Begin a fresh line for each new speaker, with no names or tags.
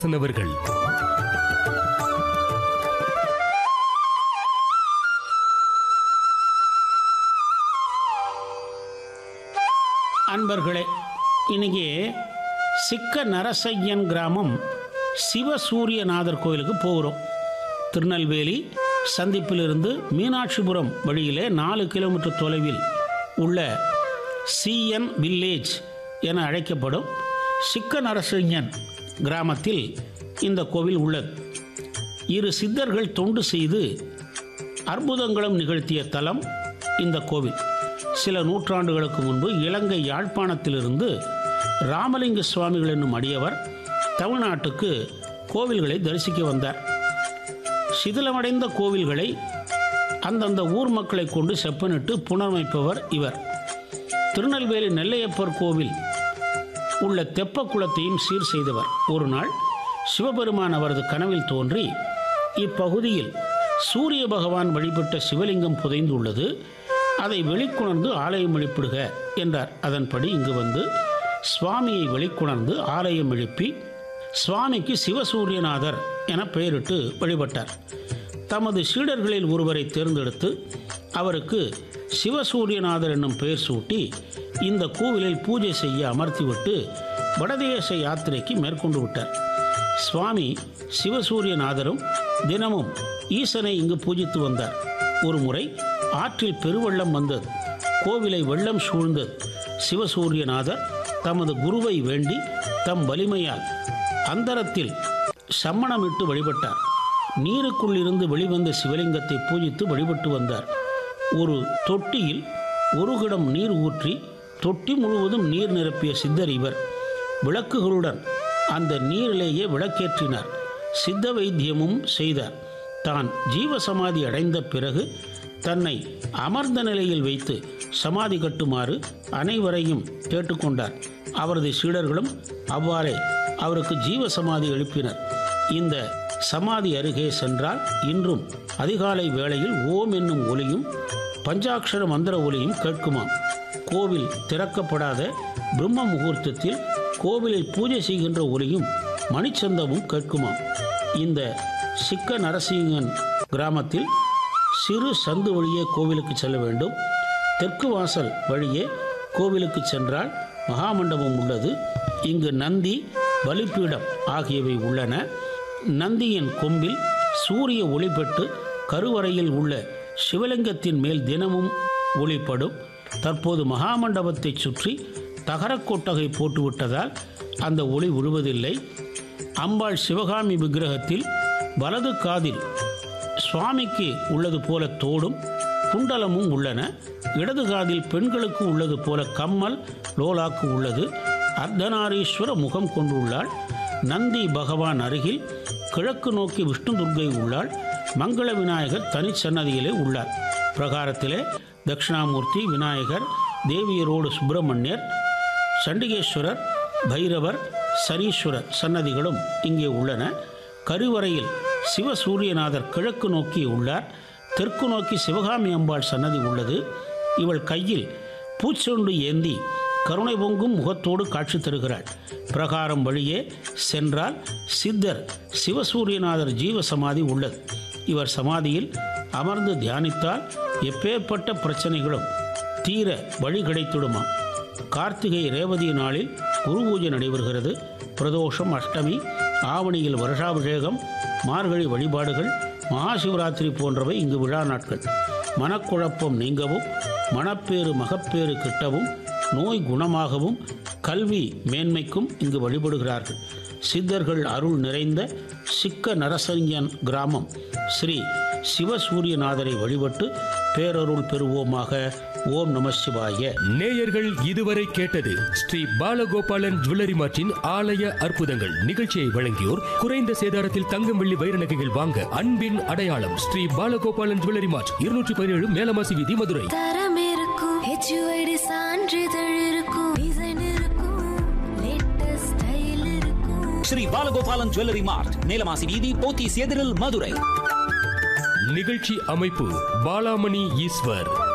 அவர்கள்
அன்பர்களே இன்னைக்கு சிக்க நரசையன் கிராமம் சிவசூரியநாதர் கோயிலுக்கு போகிறோம் திருநெல்வேலி சந்திப்பிலிருந்து மீனாட்சிபுரம் வழியிலே நாலு கிலோமீட்டர் தொலைவில் உள்ள சிஎன் வில்லேஜ் என அழைக்கப்படும் சிக்க நரசையன் கிராமத்தில் இந்த கோவில் உள்ளது இரு சித்தர்கள் தொண்டு செய்து அற்புதங்களும் நிகழ்த்திய தலம் இந்த கோவில் சில நூற்றாண்டுகளுக்கு முன்பு இலங்கை யாழ்ப்பாணத்திலிருந்து ராமலிங்க சுவாமிகள் என்னும் அடியவர் தமிழ்நாட்டுக்கு கோவில்களை தரிசிக்க வந்தார் சிதிலமடைந்த கோவில்களை அந்தந்த ஊர் மக்களை கொண்டு செப்பனிட்டு புனரமைப்பவர் இவர் திருநெல்வேலி நெல்லையப்பர் கோவில் உள்ள தெப்ப குளத்தையும் சீர் செய்தவர் ஒரு நாள் சிவபெருமான் அவரது கனவில் தோன்றி இப்பகுதியில் சூரிய பகவான் வழிபட்ட சிவலிங்கம் புதைந்துள்ளது அதை வெளிக்கொணர்ந்து ஆலயம் எழுப்பிடுக என்றார் அதன்படி இங்கு வந்து சுவாமியை வெளிக்கொணர்ந்து ஆலயம் எழுப்பி சுவாமிக்கு சிவசூரியநாதர் என பெயரிட்டு வழிபட்டார் தமது சீடர்களில் ஒருவரை தேர்ந்தெடுத்து அவருக்கு சிவசூரியநாதர் என்னும் பெயர் சூட்டி இந்த கோவிலில் பூஜை செய்ய அமர்த்திவிட்டு வடதேச யாத்திரைக்கு மேற்கொண்டு விட்டார் சுவாமி சிவசூரியநாதரும் தினமும் ஈசனை இங்கு பூஜித்து வந்தார் ஒரு முறை ஆற்றில் பெருவெள்ளம் வந்தது கோவிலை வெள்ளம் சூழ்ந்தது சிவசூரியநாதர் தமது குருவை வேண்டி தம் வலிமையால் அந்தரத்தில் சம்மணமிட்டு வழிபட்டார் நீருக்குள் இருந்து வெளிவந்த சிவலிங்கத்தை பூஜித்து வழிபட்டு வந்தார் ஒரு தொட்டியில் ஒரு குடம் நீர் ஊற்றி தொட்டி முழுவதும் நீர் நிரப்பிய சித்தர் இவர் விளக்குகளுடன் அந்த நீரிலேயே விளக்கேற்றினார் சித்த வைத்தியமும் செய்தார் தான் ஜீவசமாதி அடைந்த பிறகு தன்னை அமர்ந்த நிலையில் வைத்து சமாதி கட்டுமாறு அனைவரையும் கேட்டுக்கொண்டார் அவரது சீடர்களும் அவ்வாறே அவருக்கு ஜீவசமாதி எழுப்பினர் இந்த சமாதி அருகே சென்றால் இன்றும் அதிகாலை வேளையில் ஓம் என்னும் ஒலியும் பஞ்சாட்சர மந்திர ஒலியும் கேட்குமாம் கோவில் திறக்கப்படாத பிரம்ம முகூர்த்தத்தில் கோவிலில் பூஜை செய்கின்ற ஒலியும் மணிச்சந்தமும் கேட்குமாம் இந்த சிக்க நரசிங்கன் கிராமத்தில் சிறு சந்து வழியே கோவிலுக்கு செல்ல வேண்டும் தெற்கு வாசல் வழியே கோவிலுக்கு சென்றால் மகாமண்டபம் உள்ளது இங்கு நந்தி பலிப்பீடம் ஆகியவை உள்ளன நந்தியின் கொம்பில் சூரிய ஒளிபெட்டு கருவறையில் உள்ள சிவலிங்கத்தின் மேல் தினமும் ஒளிப்படும் தற்போது மகாமண்டபத்தை சுற்றி தகரக்கொட்டகை போட்டுவிட்டதால் அந்த ஒளி விழுவதில்லை அம்பாள் சிவகாமி விக்கிரகத்தில் வலது காதில் சுவாமிக்கு உள்ளது போல தோடும் குண்டலமும் உள்ளன இடது காதில் பெண்களுக்கு உள்ளது போல கம்மல் லோலாக்கு உள்ளது அர்த்தநாரீஸ்வர முகம் கொண்டுள்ளாள் நந்தி பகவான் அருகில் கிழக்கு நோக்கி விஷ்ணு துர்க்கை உள்ளாள் மங்கள விநாயகர் தனிச்சன்னதியிலே உள்ளார் பிரகாரத்திலே தட்சிணாமூர்த்தி விநாயகர் தேவியரோடு சுப்பிரமணியர் சண்டிகேஸ்வரர் பைரவர் சனீஸ்வரர் சன்னதிகளும் இங்கே உள்ளன கருவறையில் சிவசூரியநாதர் கிழக்கு நோக்கி உள்ளார் தெற்கு நோக்கி சிவகாமி அம்பாள் சன்னதி உள்ளது இவள் கையில் பூச்சொண்டு ஏந்தி கருணை பொங்கும் முகத்தோடு காட்சி தருகிறாள் பிரகாரம் வழியே சென்றால் சித்தர் சிவசூரியநாதர் ஜீவ சமாதி உள்ளது இவர் சமாதியில் அமர்ந்து தியானித்தால் எப்பேற்பட்ட பிரச்சனைகளும் தீர வழி கிடைத்திடுமாம் கார்த்திகை ரேவதி நாளில் குரு பூஜை நடைபெறுகிறது பிரதோஷம் அஷ்டமி ஆவணியில் வருஷாபிஷேகம் மார்கழி வழிபாடுகள் மகாசிவராத்திரி போன்றவை இங்கு விழா நாட்கள் மனக்குழப்பம் நீங்கவும் மனப்பேறு மகப்பேறு கிட்டவும் நோய் குணமாகவும் கல்வி மேன்மைக்கும் இங்கு வழிபடுகிறார்கள் சித்தர்கள் அருள் நிறைந்த சிக்க நரசஞ்சன் கிராமம் ஸ்ரீ சிவசூரியநாதரை வழிபட்டு பேரருள் பெறுவோமாக ஓம் நம சிவாய
நேயர்கள் இதுவரை கேட்டது ஸ்ரீ பாலகோபாலன் ஜுவல்லரி மார்ட்டின் ஆலய அற்புதங்கள் நிகழ்ச்சியை வழங்கியோர் குறைந்த சேதாரத்தில் தங்கம் வெள்ளி வைர நகைகள் வாங்க அன்பின் அடையாளம் ஸ்ரீ பாலகோபாலன் ஜுவல்லரி மார்ட் இருநூற்றி பதினேழு மேலமாசி வீதி மதுரை
தரம் இருக்கும் ஹெச்யூஐடி சான்றிதழ் இருக்கும் டிசைன் இருக்கும் லேட்டஸ்ட் ஸ்டைல் இருக்கும்
ஸ்ரீ பாலகோபாலன் ஜுவல்லரி மார்ட் நீலமாசி வீதி போத்தீஸ் எதிரில் மதுரை
நிகழ்ச்சி அமைப்பு பாலாமணி ஈஸ்வர்